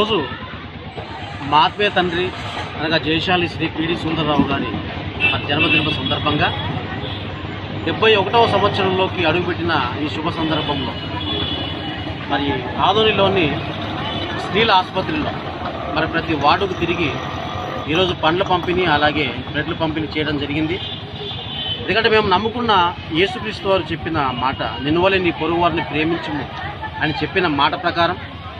ఈరోజు మా ఆత్మీయ తండ్రి అనగా జయశాలి శ్రీ పిడి సుందరరావు గారి మరి జన్మదిన సందర్భంగా డెబ్బై ఒకటవ సంవత్సరంలోకి అడుగుపెట్టిన ఈ శుభ సందర్భంలో మరి ఆదోనిలోని స్త్రీల ఆసుపత్రిలో మరి ప్రతి వార్డుకు తిరిగి ఈరోజు పండ్ల పంపిణీ అలాగే బ్రెడ్ల పంపిణీ చేయడం జరిగింది ఎందుకంటే మేము నమ్ముకున్న యేసుక్రీస్తు వారు చెప్పిన మాట నిన్నువలే నీ పొరుగు వారిని ప్రేమించుము అని చెప్పిన మాట ప్రకారం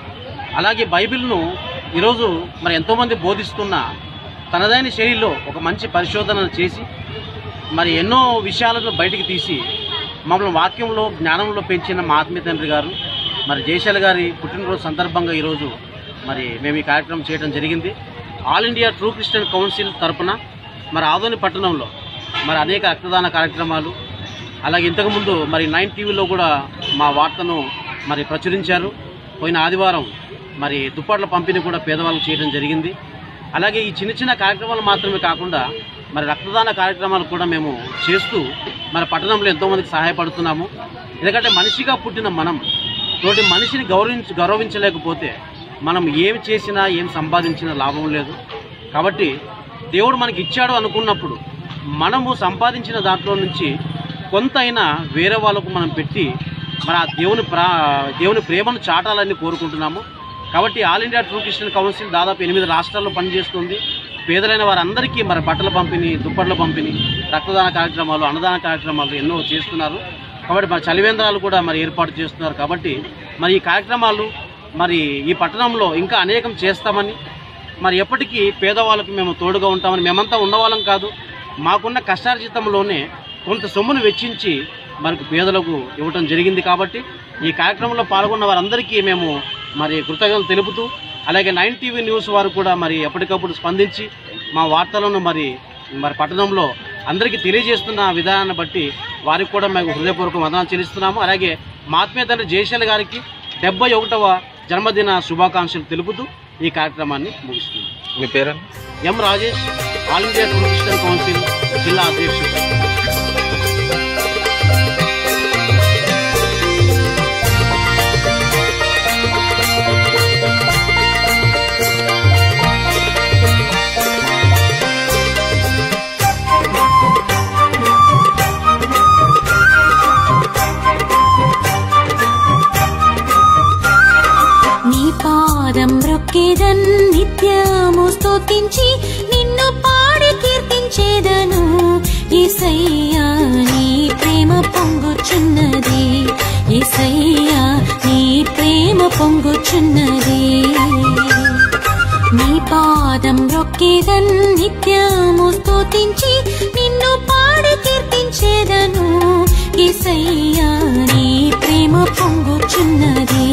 అలాగే బైబిల్ను ఈరోజు మరి ఎంతోమంది బోధిస్తున్న తనదైన శైలిలో ఒక మంచి పరిశోధన చేసి మరి ఎన్నో విషయాలను బయటికి తీసి మమ్మల్ని వాక్యంలో జ్ఞానంలో పెంచిన మా ఆత్మీయ తండ్రి గారు మరి జయశాల గారి పుట్టినరోజు సందర్భంగా ఈరోజు మరి మేము ఈ కార్యక్రమం చేయడం జరిగింది all India true Christian council తరపున మరి ఆదోని పట్టణంలో మరి అనేక రక్తదాన కార్యక్రమాలు అలాగే ఇంతకుముందు మరి నైన్ టీవీలో కూడా మా వార్తను మరి ప్రచురించారు పోయిన ఆదివారం మరి దుప్పట్ల పంపిణీ కూడా పేదవాళ్ళకు చేయడం జరిగింది అలాగే ఈ చిన్న చిన్న కార్యక్రమాలు మాత్రమే కాకుండా మరి రక్తదాన కార్యక్రమాలు కూడా మేము చేస్తూ మరి పట్టణంలో ఎంతోమందికి సహాయపడుతున్నాము ఎందుకంటే మనిషిగా పుట్టిన మనం తోటి మనిషిని గౌరవించ గౌరవించలేకపోతే మనం ఏం చేసినా ఏం సంపాదించినా లాభం లేదు కాబట్టి దేవుడు మనకి ఇచ్చాడు అనుకున్నప్పుడు మనము సంపాదించిన దాంట్లో నుంచి కొంతైనా వేరే వాళ్ళకు మనం పెట్టి మరి ఆ దేవుని ప్రా దేవుని ప్రేమను చాటాలని కోరుకుంటున్నాము కాబట్టి all India true Christian council దాదాపు ఎనిమిది రాష్ట్రాల్లో పనిచేస్తుంది పేదలైన వారందరికీ మరి బట్టల పంపిణీ దుప్పట్ల పంపిణీ రక్తదాన కార్యక్రమాలు అన్నదాన కార్యక్రమాలు ఎన్నో చేస్తున్నారు కాబట్టి మరి చలివేంద్రాలు కూడా మరి ఏర్పాటు చేస్తున్నారు కాబట్టి మరి ఈ కార్యక్రమాలు మరి ఈ పట్టణంలో ఇంకా అనేకం చేస్తామని మరి ఎప్పటికీ పేదవాళ్ళకు మేము తోడుగా ఉంటామని మేమంతా ఉన్నవాళ్ళం కాదు మాకున్న కష్టార్జితంలోనే కొంత సొమ్మును వెచ్చించి మనకు పేదలకు ఇవ్వటం జరిగింది కాబట్టి ఈ కార్యక్రమంలో పాల్గొన్న వారందరికీ మేము మరి కృతజ్ఞతలు తెలుపుతూ అలాగే నైన్ టీవీ న్యూస్ వారు కూడా మరి ఎప్పటికప్పుడు స్పందించి మా వార్తలను మరి మరి పట్టణంలో అందరికీ తెలియజేస్తున్న విధానాన్ని బట్టి వారికి కూడా మేము హృదయపూర్వక వందనాలు చెల్లిస్తున్నాము అలాగే మా ఆత్మీయ తండ్రి జయశాల గారికి డెబ్బై ఒకటవ జన్మదిన శుభాకాంక్షలు తెలుపుతూ ఈ కార్యక్రమాన్ని ముగిస్తున్నాం మీ పేరు M Rajesh all India Christian council జిల్లా అధ్యక్షుడు నీ పాదం రొక్కేదన్ నిత్యము స్తుతించి నిన్ను పాడి కీర్తించేదను ఏసయ్యా నీ ప్రేమ పొంగుచున్నది ఏసయ్యా నీ ప్రేమ పొంగుచున్నది నీ పాదం రొక్కేదన్ నిత్యము స్తుతించి నిన్ను పాడి కీర్తించేదను ఏసయ్యా నీ ప్రేమ పొంగుచున్నది